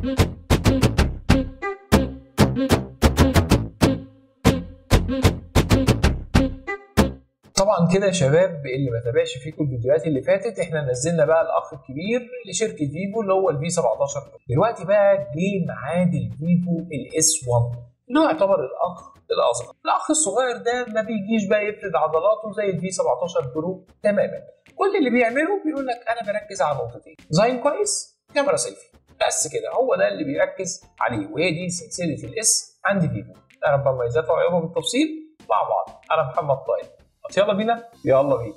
طبعا كده يا شباب اللي ما تابعش فيكم الفيديوهات اللي فاتت احنا نزلنا بقى الاخ الكبير لشركه فيفو اللي هو الفي 17 دلوقتي بقى جه ميعاد الفيفو الاس 1 اللي هو يعتبر الاخ الاصغر الاخ الصغير ده ما بيجيش بقى يفرد عضلاته زي الفي 17 برو تماما كل اللي بيعمله بيقول لك انا بركز على نقطتين ديزاين كويس كاميرا سيلفي بس كده هو ده اللي بيركز عليه وهي دي سلسله الاس عند فيفو انا بميزاتها وعيوبها بالتفصيل مع بعض انا محمد طيب بس يلا بينا يلا بينا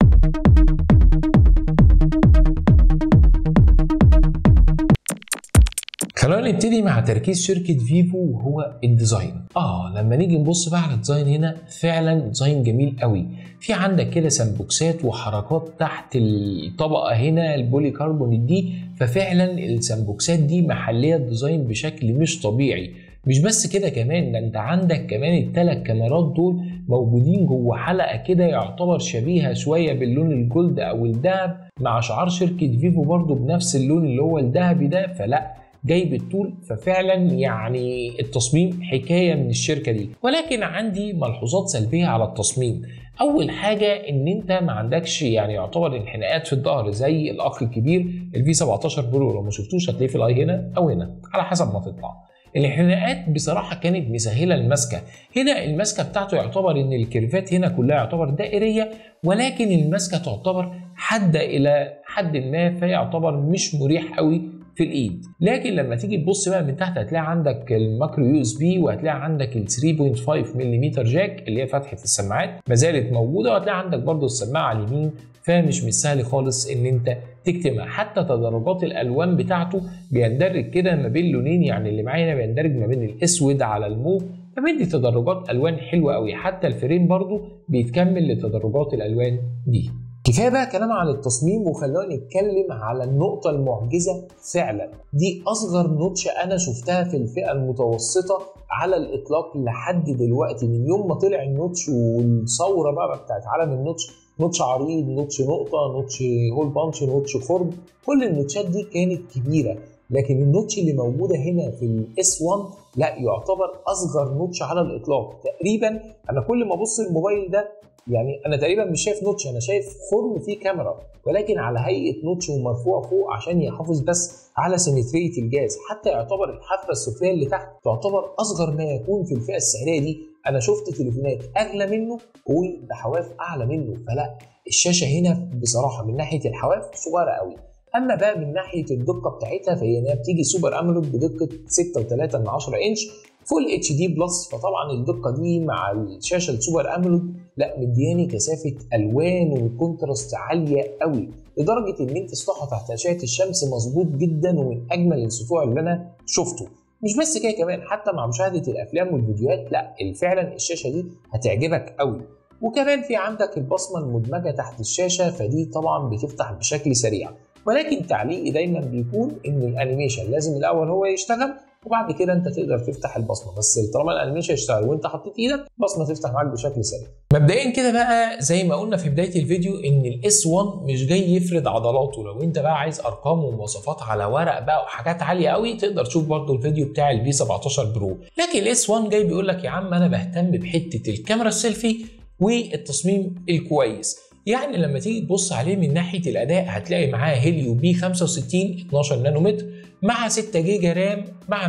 خلونا نبتدي مع تركيز شركة فيفو وهو الديزاين. اه لما نيجي نبص بقى على الديزاين هنا فعلا ديزاين جميل قوي. في عندك كده سمبوكسات وحركات تحت الطبقة هنا البولي كربونيت دي ففعلا السمبوكسات دي محلية الديزاين بشكل مش طبيعي. مش بس كده كمان ده انت عندك كمان الثلاث كاميرات دول موجودين جوه حلقه كده يعتبر شبيهه شويه باللون الجولد او الذهب مع شعار شركه فيفو برضو بنفس اللون اللي هو الذهبي ده فلا جاي بالطول ففعلا يعني التصميم حكايه من الشركه دي ولكن عندي ملحوظات سلبيه على التصميم اول حاجه ان انت ما عندكش يعني يعتبر انحناءات في الظهر زي الاخ الكبير الفي 17 برو لو ما شفتوش هتلاقيه في الاي هنا او هنا على حسب ما تطلع الانحناءات بصراحة كانت مسهلة المسكة هنا المسكة بتاعته يعتبر ان الكيرفات هنا كلها يعتبر دائرية ولكن المسكة تعتبر حادة الى حد ما فيعتبر مش مريح قوي في الايد لكن لما تيجي تبص بقى من تحت هتلاقي عندك الماكرو يو اس بي وهتلاقي عندك ال 3.5 ملم جاك اللي هي فتحه السماعات ما زالت موجوده وهتلاقي عندك برضو السماعه على اليمين فمش مش سهل خالص ان انت تكتمها حتى تدرجات الالوان بتاعته بيندرج كده ما بين لونين يعني اللي معايا هنا بيندرج ما بين الاسود على الموف فبيدي تدرجات الوان حلوه قوي حتى الفريم برضو بيتكمل لتدرجات الالوان دي كفايه بقى كلام عن التصميم وخلونا نتكلم على النقطه المعجزه فعلا دي اصغر نوتش انا شفتها في الفئه المتوسطه على الاطلاق لحد دلوقتي من يوم ما طلع النوتش والثوره بقى بتاعت عالم النوتش نوتش عريض نوتش نقطه نوتش هول بانش نوتش خرم كل النوتشات دي كانت كبيره لكن النوتش اللي موجوده هنا في الاس 1 لا يعتبر اصغر نوتش على الاطلاق تقريبا انا كل ما ابص الموبايل ده يعني انا تقريبا مش شايف نوتش انا شايف خرم فيه كاميرا ولكن على هيئه نوتش ومرفوع فوق عشان يحافظ بس على سيمتريه الجهاز حتى يعتبر الحافه السفليه اللي تحت تعتبر اصغر ما يكون في الفئه السعريه دي انا شفت تليفونات اغلى منه وبحواف اعلى منه فلا الشاشه هنا بصراحه من ناحيه الحواف صغيره قوي اما بقى من ناحيه الدقه بتاعتها فهي انها بتيجي سوبر امولود بدقه 6.3 من 10 انش فول اتش دي بلس فطبعا الدقه دي مع الشاشه السوبر امولود لا مدياني كثافه الوان وكونتراست عاليه قوي لدرجه ان انت سطوعها تحت اشعه الشمس مظبوط جدا ومن اجمل السطوع اللي انا شفته مش بس كده كمان حتى مع مشاهده الافلام والفيديوهات لا فعلا الشاشه دي هتعجبك قوي وكمان في عندك البصمه المدمجه تحت الشاشه فدي طبعا بتفتح بشكل سريع ولكن تعليقي دايما بيكون ان الانيميشن لازم الاول هو يشتغل وبعد كده انت تقدر تفتح البصمه بس طالما الانيميشن يشتغل وانت حطيت ايدك البصمه تفتح معاك بشكل سريع مبدئيا كده بقى زي ما قلنا في بدايه الفيديو ان الاس 1 مش جاي يفرد عضلاته لو انت بقى عايز ارقام ومواصفات على ورق بقى وحاجات عاليه قوي تقدر تشوف برضو الفيديو بتاع الفي 17 برو لكن الاس 1 جاي بيقول لك يا عم انا بهتم بحته الكاميرا السيلفي والتصميم الكويس يعني لما تيجي تبص عليه من ناحيه الاداء هتلاقي معاه هيليو بي 65 12 نانومتر مع 6 جيجا رام مع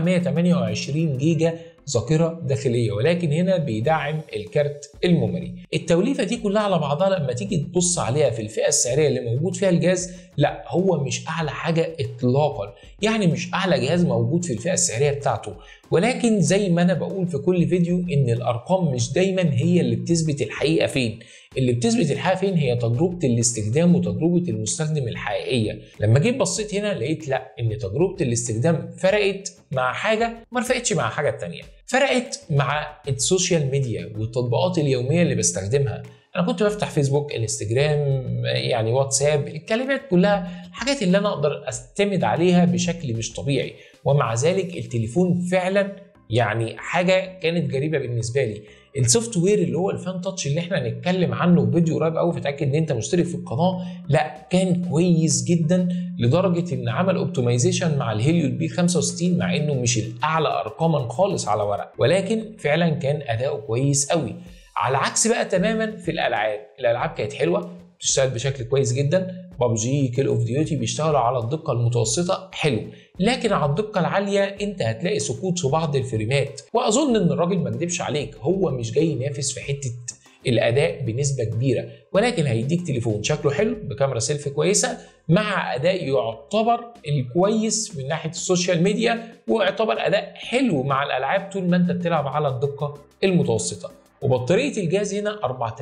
128 جيجا ذاكره داخليه ولكن هنا بيدعم الكارت الميموري التوليفه دي كلها على بعضها لما تيجي تبص عليها في الفئه السعريه اللي موجود فيها الجهاز لا هو مش اعلى حاجه اطلاقا يعني مش اعلى جهاز موجود في الفئه السعريه بتاعته ولكن زي ما انا بقول في كل فيديو ان الارقام مش دايما هي اللي بتثبت الحقيقه فين اللي بتثبت الحقيقه فين هي تجربه الاستخدام وتجربه المستخدم الحقيقيه لما جيت بصيت هنا لقيت لا ان تجربه الاستخدام فرقت مع حاجه ما فرقتش مع حاجه تانية فرقت مع السوشيال ميديا والتطبيقات اليوميه اللي بستخدمها انا كنت بفتح فيسبوك انستجرام يعني واتساب الكلمات كلها الحاجات اللي انا اقدر استمد عليها بشكل مش طبيعي ومع ذلك التليفون فعلا يعني حاجه كانت غريبه بالنسبه لي السوفت وير اللي هو الفان تاتش اللي احنا هنتكلم عنه في فيديو قريب قوي فتاكد ان انت مشترك في القناه لا كان كويس جدا لدرجه ان عمل اوبتمايزيشن مع الهيليو البي 65 مع انه مش الاعلى ارقاما خالص على ورق ولكن فعلا كان اداؤه كويس قوي على عكس بقى تماما في الالعاب الالعاب كانت حلوه بتشتغل بشكل كويس جدا ببجي كيل اوف ديوتي بيشتغلوا على الدقه المتوسطه حلو لكن على الدقه العاليه انت هتلاقي سقوط في بعض الفريمات واظن ان الراجل ما كدبش عليك هو مش جاي ينافس في حته الاداء بنسبه كبيره ولكن هيديك تليفون شكله حلو بكاميرا سيلفي كويسه مع اداء يعتبر الكويس من ناحيه السوشيال ميديا ويعتبر اداء حلو مع الالعاب طول ما انت بتلعب على الدقه المتوسطه وبطاريه الجهاز هنا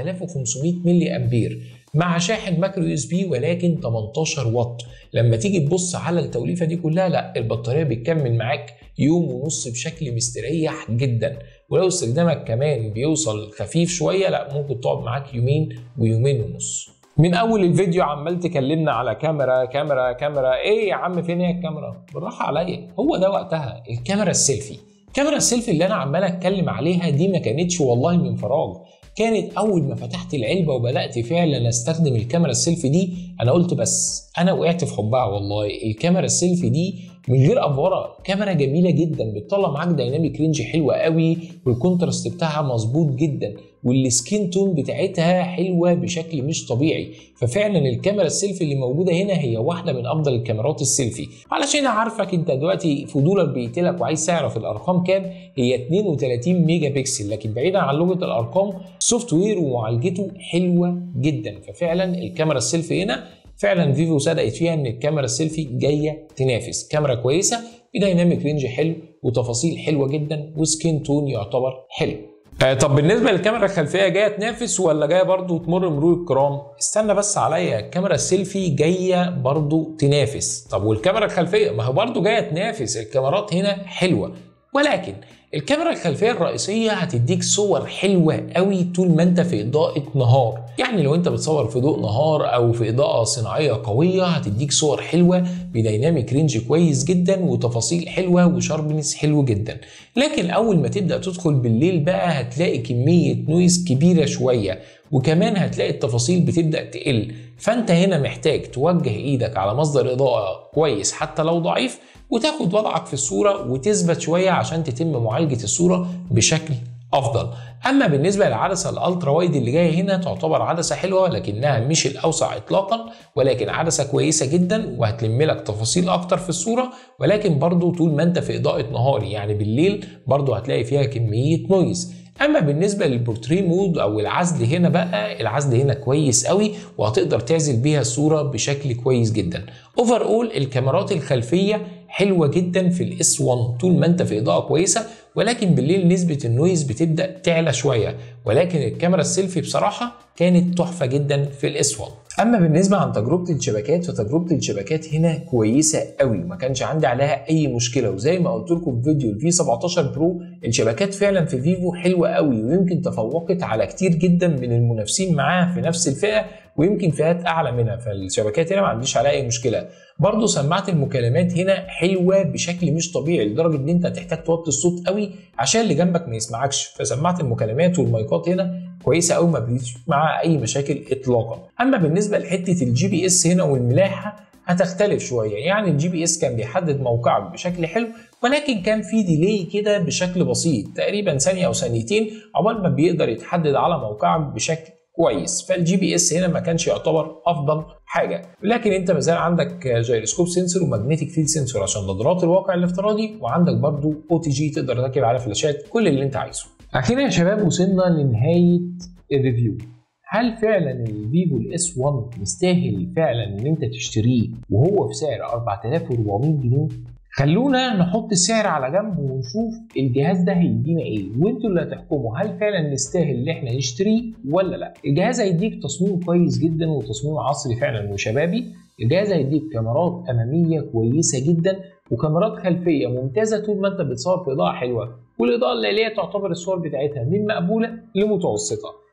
4500 ملي امبير مع شاحن ماكرو يو اس بي ولكن 18 واط لما تيجي تبص على التوليفه دي كلها لا البطاريه بتكمل معاك يوم ونص بشكل مستريح جدا ولو استخدامك كمان بيوصل خفيف شويه لا ممكن تقعد معاك يومين ويومين ونص من اول الفيديو عمال تكلمنا على كاميرا كاميرا كاميرا ايه يا عم فين هي الكاميرا بالراحه عليا هو ده وقتها الكاميرا السيلفي الكاميرا السيلفي اللي انا عمال اتكلم عليها دي ما كانتش والله من فراغ كانت اول ما فتحت العلبه وبدات فعلا استخدم الكاميرا السيلفي دي انا قلت بس انا وقعت في حبها والله الكاميرا السيلفي دي من غير افوره كاميرا جميله جدا بتطلع معاك دايناميك رينج حلوه قوي والكونتراست بتاعها مظبوط جدا والسكين تون بتاعتها حلوه بشكل مش طبيعي ففعلا الكاميرا السيلفي اللي موجوده هنا هي واحده من افضل الكاميرات السيلفي علشان عارفك انت دلوقتي فضولك بيقتلك وعايز تعرف الارقام كام هي 32 ميجا بكسل لكن بعيدا عن لغه الارقام سوفت وير ومعالجته حلوه جدا ففعلا الكاميرا السيلفي هنا فعلا فيفو صدقت فيها ان الكاميرا السيلفي جايه تنافس كاميرا كويسه بدايناميك رينج حلو وتفاصيل حلوه جدا وسكين تون يعتبر حلو آه طب بالنسبه للكاميرا الخلفيه جايه تنافس ولا جايه برضو تمر مرور الكرام استنى بس عليا الكاميرا السيلفي جايه برضو تنافس طب والكاميرا الخلفيه ما هي برضو جايه تنافس الكاميرات هنا حلوه ولكن الكاميرا الخلفيه الرئيسيه هتديك صور حلوه قوي طول ما انت في اضاءه نهار يعني لو انت بتصور في ضوء نهار او في اضاءه صناعيه قويه هتديك صور حلوه بديناميك رينج كويس جدا وتفاصيل حلوه وشاربنس حلو جدا لكن اول ما تبدا تدخل بالليل بقى هتلاقي كميه نويز كبيره شويه وكمان هتلاقي التفاصيل بتبدا تقل فانت هنا محتاج توجه ايدك على مصدر اضاءه كويس حتى لو ضعيف وتاخد وضعك في الصوره وتثبت شويه عشان تتم معالجه الصوره بشكل افضل اما بالنسبه للعدسه الالترا وايد اللي جايه هنا تعتبر عدسه حلوه لكنها مش الاوسع اطلاقا ولكن عدسه كويسه جدا وهتلم لك تفاصيل اكتر في الصوره ولكن برضو طول ما انت في اضاءه نهاري يعني بالليل برضو هتلاقي فيها كميه نويز اما بالنسبه للبورتري مود او العزل هنا بقى العزل هنا كويس قوي وهتقدر تعزل بيها الصوره بشكل كويس جدا اوفر اول الكاميرات الخلفيه حلوه جدا في الاس 1 طول ما انت في اضاءه كويسه ولكن بالليل نسبه النويز بتبدا تعلى شويه ولكن الكاميرا السيلفي بصراحه كانت تحفه جدا في الاس 1 اما بالنسبه عن تجربه الشبكات فتجربه الشبكات هنا كويسه قوي ما كانش عندي عليها اي مشكله وزي ما قلت لكم في فيديو الفي 17 برو الشبكات فعلا في فيفو حلوه قوي ويمكن تفوقت على كتير جدا من المنافسين معاها في نفس الفئه ويمكن فئات اعلى منها فالشبكات هنا ما عنديش عليها اي مشكله برضه سماعه المكالمات هنا حلوه بشكل مش طبيعي لدرجه ان انت هتحتاج توطي الصوت قوي عشان اللي جنبك ما يسمعكش فسماعه المكالمات والمايكات هنا كويسه قوي ما بيجيش معاها اي مشاكل اطلاقا اما بالنسبه لحته الجي بي اس هنا والملاحه هتختلف شويه يعني الجي بي اس كان بيحدد موقعك بشكل حلو ولكن كان في ديلي كده بشكل بسيط تقريبا ثانيه او ثانيتين عقبال ما بيقدر يتحدد على موقعك بشكل كويس فالجي بي اس هنا ما كانش يعتبر افضل حاجه لكن انت مازال عندك جيروسكوب سنسور وماجنتيك فيلد سنسور عشان نظارات الواقع الافتراضي وعندك برضو او تي جي تقدر تركب على فلاشات كل اللي انت عايزه اخيرا يا شباب وصلنا لنهايه الريفيو هل فعلا الفيفو الاس 1 يستاهل فعلا ان انت تشتريه وهو في سعر 4400 جنيه خلونا نحط السعر على جنب ونشوف الجهاز ده هيدينا ايه وانتوا اللي هتحكموا هل فعلا نستاهل ان احنا نشتريه ولا لا الجهاز هيديك تصميم كويس جدا وتصميم عصري فعلا وشبابي الجهاز هيديك كاميرات اماميه كويسه جدا وكاميرات خلفيه ممتازه طول ما انت بتصور في اضاءه حلوه والاضاءه الليليه تعتبر الصور بتاعتها من مقبوله لمتوسطه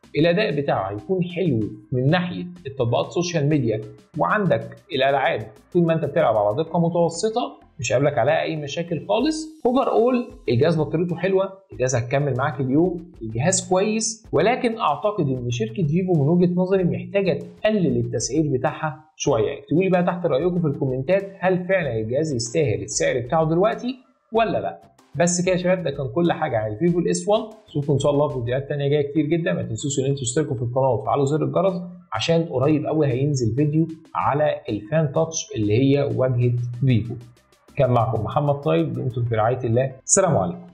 الاداء بتاعه هيكون حلو من ناحيه التطبيقات السوشيال ميديا وعندك الالعاب طول ما انت بتلعب على دقه متوسطه مش هيقابلك عليها اي مشاكل خالص اوفر اول الجهاز بطاريته حلوه الجهاز هتكمل معاك اليوم الجهاز كويس ولكن اعتقد ان شركه فيفو من وجهه نظري محتاجه تقلل التسعير بتاعها شويه اكتبوا لي بقى تحت رايكم في الكومنتات هل فعلا الجهاز يستاهل السعر بتاعه دلوقتي ولا لا بس كده يا شباب ده كان كل حاجه عن الفيفو الاس 1 اشوفكم ان شاء الله في فيديوهات ثانيه جايه كتير جدا ما تنسوش ان انتوا تشتركوا في القناه وتفعلوا زر الجرس عشان قريب قوي هينزل فيديو على الفان تاتش اللي هي واجهه فيفو كان معكم محمد طيب دمتم في رعايه الله السلام عليكم